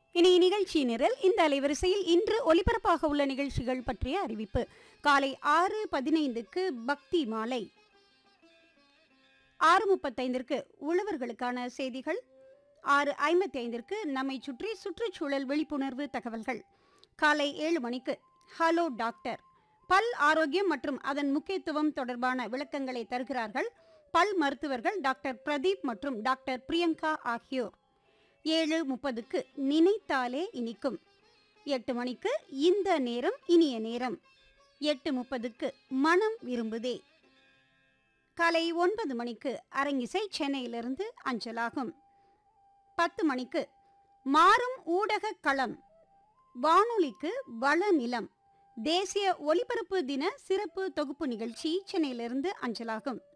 இனி நிகழ்ச்சி நிரல் இந்த அலைவரிசையில் இன்று ஒலிபரப்பாக உள்ள நிகழ்ச்சிகள் பற்றிய அறிவிப்பு காலை ஆறு பதினைந்துக்கு பக்தி மாலை ஆறு முப்பத்தைந்திற்கு உழவர்களுக்கான செய்திகள் ஆறு ஐம்பத்தி ஐந்திற்கு நம்மை சுற்றி சுற்றுச்சூழல் விழிப்புணர்வு தகவல்கள் காலை ஏழு மணிக்கு ஹலோ டாக்டர் பல் ஆரோக்கியம் மற்றும் அதன் முக்கியத்துவம் தொடர்பான விளக்கங்களை தருகிறார்கள் பல் மருத்துவர்கள் டாக்டர் பிரதீப் மற்றும் டாக்டர் பிரியங்கா ஆகியோர் ஏழு முப்பதுக்கு நினைத்தாலே இனிக்கும் எட்டு மணிக்கு இந்த நேரம் இனிய நேரம் எட்டு முப்பதுக்கு மனம் விரும்புதே காலை ஒன்பது மணிக்கு அரங்கிசை சென்னையிலிருந்து அஞ்சலாகும் பத்து மணிக்கு மாறும் ஊடக களம் வானொலிக்கு வள நிலம் தேசிய ஒலிபரப்பு தின சிறப்பு தொகுப்பு நிகழ்ச்சி சென்னையிலிருந்து அஞ்சலாகும்